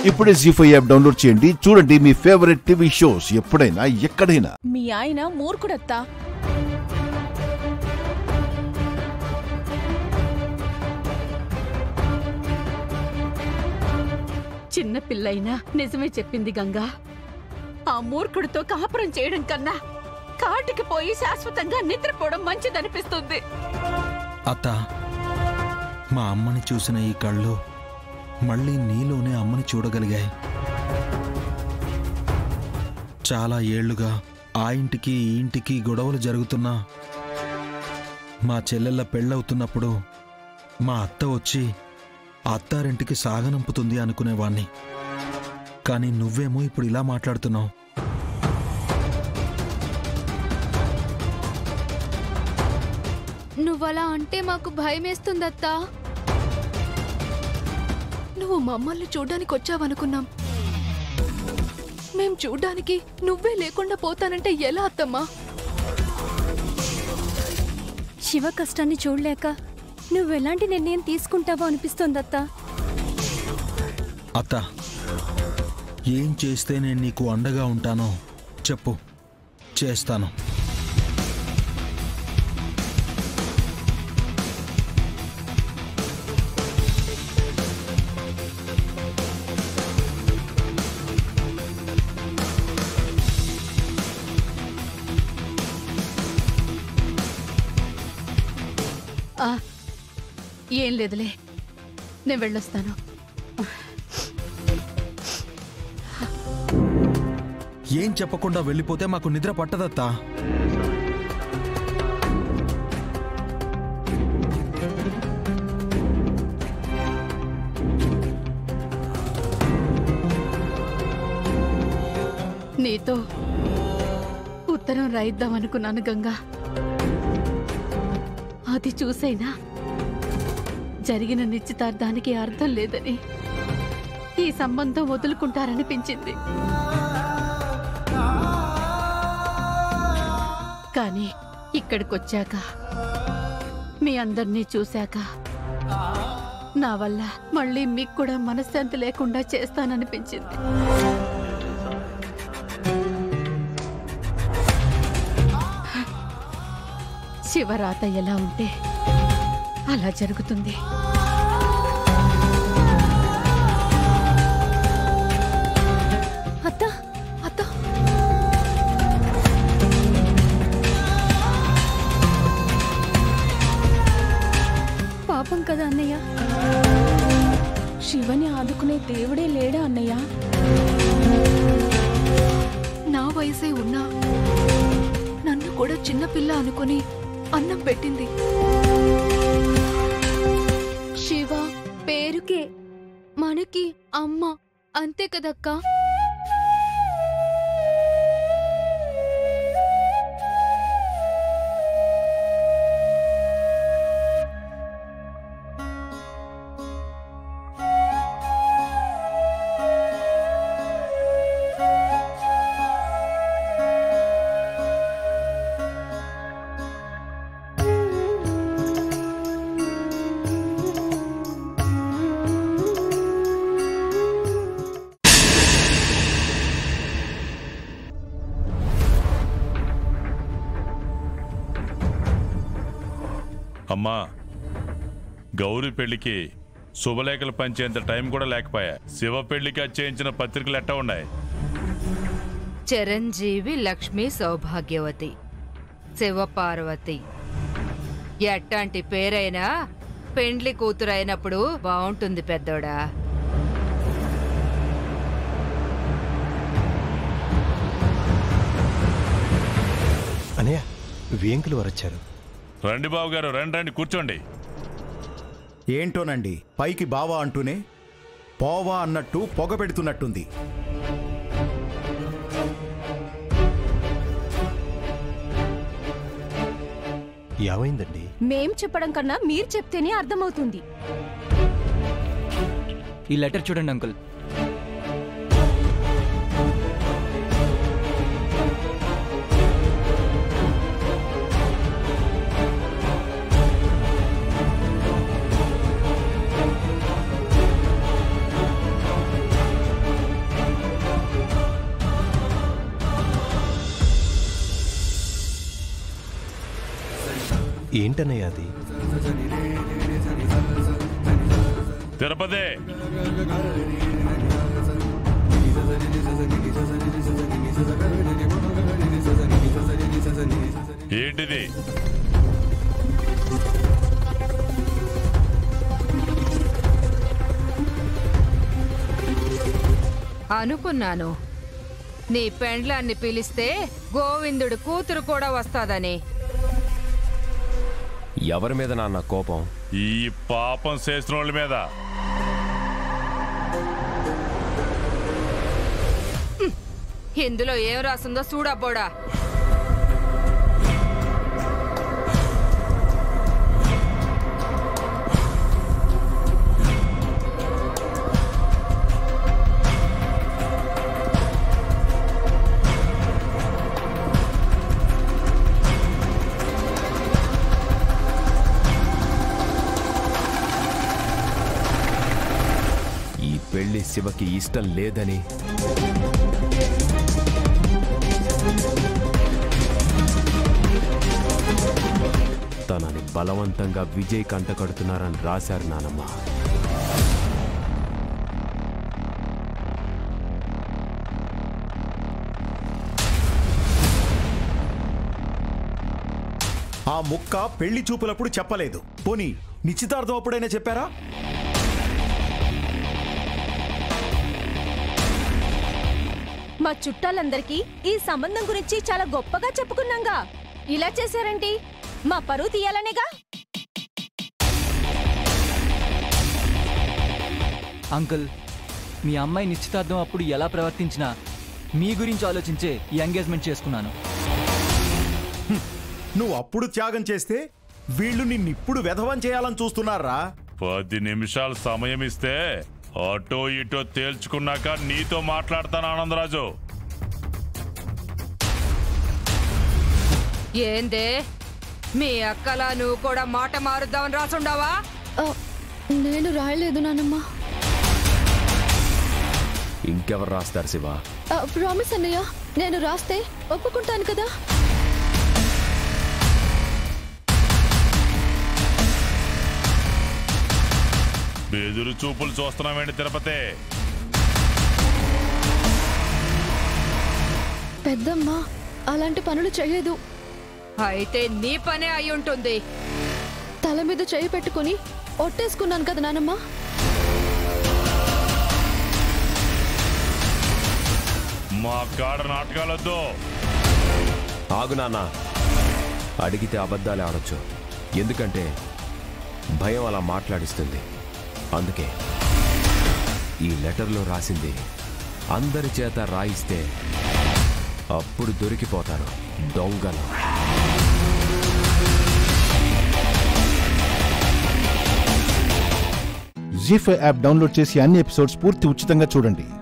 ఇప్పుడే G five app download చేయండి చూడండి మీ ఫేవరెట్ టీవీ షోస్ ఎప్పుడైనా ఎక్కడైనా మీ ఆయన మూర్ఖుడత్తా చిన్న పిల్లైనా నిజమే చెప్పింది గంగా ఆ మూర్ఖుడితో కాపురం చేయడం కన్నా కాటికి పోయి శాశ్వతంగా నిద్రపోవడం మంచిదనిపిస్తుంది అత్త మా అమ్మని చూసిన ఈ కళ్ళు మళ్ళీ నీలోనే అమ్మని చూడగలిగాయి చాలా ఏళ్లుగా ఆ ఇంటికి ఈ ఇంటికి గొడవలు జరుగుతున్నా మా చెల్లెళ్ళ పెళ్ళవుతున్నప్పుడు మా అత్త వచ్చి ఆ అత్తారింటికి సాగనంపుతుంది అనుకునేవాణ్ణి కానీ నువ్వేమో ఇప్పుడు ఇలా మాట్లాడుతున్నావు నువ్వలా అంటే మాకు భయమేస్తుందత్తా నువ్వు మమ్మల్ని చూడ్డానికి వచ్చావనుకున్నాం మేం చూడ్డానికి నువ్వే లేకుండా పోతానంటే ఎలా అత్తమ్మా శివ కష్టాన్ని చూడలేక నువ్వెలాంటి నిర్ణయం తీసుకుంటావో అనిపిస్తోందత్తా అత్త ఏం చేస్తే నేను నీకు అండగా ఉంటానో చెప్పు చేస్తాను ఆ, ఏం లేదులే నేను వెళ్ళొస్తాను ఏం చెప్పకుండా వెళ్ళిపోతే మాకు నిద్ర పట్టదత్తా నీతో ఉత్తరం రాయిద్దాం అనుకున్నాను గంగా అది చూసైనా జరిగిన నిశ్చితార్థానికి అర్థం లేదని ఈ సంబంధం వదులుకుంటారనిపించింది కానీ ఇక్కడికొచ్చాక మీ అందరినీ చూశాక నా వల్ల మళ్ళీ మీకు కూడా మనశ్శాంతి లేకుండా చేస్తాననిపించింది శివరాత ఎలా ఉంటే అలా జరుగుతుంది అత్తా అత్త పాపం కదా అన్నయ్య శివని ఆదుకునే దేవుడే లేడా అన్నయ్య నా వయసే ఉన్నా నన్ను కూడా చిన్నపిల్ల అనుకుని అన్నం పెట్టింది శివ పేరుకే మనకి అమ్మ అంతే కదక్కా అమ్మా గౌరీ పెళ్లికి శుభలేఖలు పంచేంత టైం కూడా లేకపోయా శివ పెళ్లికి అచ్చేయించిన పత్రికలు ఎట్టా ఉన్నాయి చిరంజీవి లక్ష్మి సౌభాగ్యవతి శివపార్వతి ఎట్టాంటి పేరైనా పెండ్లి కూతురైనప్పుడు బాగుంటుంది పెద్దోడా అనయ్య వేంకులు వారు వచ్చారు రండి బాబు గారు రండి రండి కూర్చోండి ఏంటోనండి పైకి బావా అంటూనే పోవా అన్నట్టు పొగ పెడుతున్నట్టుంది ఏమైందండి మేం చెప్పడం కన్నా మీరు చెప్తేనే అర్థమవుతుంది ఈ లెటర్ చూడండి అంకుల్ ఏంటన్నయ్య అది తిరుపతి ఏంటిది అనుకున్నాను నీ పెండ్లాన్ని పిలిస్తే గోవిందుడు కూతురు కూడా వస్తాదని ఎవరి మీద నాన్న కోపం ఈ పాపం చేసిన వాళ్ళ మీద ఇందులో ఏం రాసిందో చూడబ్బోడా ఈ పెళ్లి శివకి ఇష్టం లేదని తనని బలవంతంగా విజయ్ కంట కడుతున్నారని రాశారు నానమ్మ ఆ ముక్క పెళ్లి చూపులప్పుడు చెప్పలేదు పోనీ నిశ్చితార్థం అప్పుడైనా చెప్పారా మా చుట్టాలందరికీ ఈ సంబంధం గురించి చాలా గొప్పగా చెప్పుకున్నాంగా ఇలా చేశారేంటి మా పరువు తీయాలనేగా అంకుల్ మీ అమ్మాయి నిశ్చితార్థం అప్పుడు ఎలా ప్రవర్తించినా మీ గురించి ఆలోచించే ఈ ఎంగేజ్మెంట్ చేసుకున్నాను నువ్వు అప్పుడు త్యాగం చేస్తే వీళ్ళు నిన్నిప్పుడు వెధవం చేయాలని చూస్తున్నారా పది నిమిషాలు సమయం ఇస్తే అటో ఇటో తేల్చుకున్నాక నీతో మాట్లాడతాను ఆనందరాజు ఏందే మీ అక్కలా నువ్వు కూడా మాట మారుద్దామని రాసుండావా నేను రాయలేదు నానమ్మ ఇంకెవరు రాస్తారు శివ ప్రామిస్ అన్నయ్య నేను రాస్తే ఒప్పుకుంటాను కదా బెదురు చూపులు చూస్తున్నామేంటి తిరుపతి పెద్దమ్మ అలాంటి పనులు చేయదు అయితే నీ పనే అయి ఉంటుంది తల మీద చేయి పెట్టుకుని ఒట్టేసుకున్నాను కదా నానమ్మ మా కాడ నాటకాలొద్దు ఆగు నాన్న అడిగితే అబద్ధాలే ఆడొచ్చు ఎందుకంటే భయం అలా మాట్లాడిస్తుంది అందుకే ఈ లెటర్లో రాసింది అందరి చేత రాయిస్తే అప్పుడు దొరికిపోతారు దొంగలు జీ ఫైవ్ యాప్ డౌన్లోడ్ చేసి అన్ని ఎపిసోడ్స్ పూర్తి ఉచితంగా చూడండి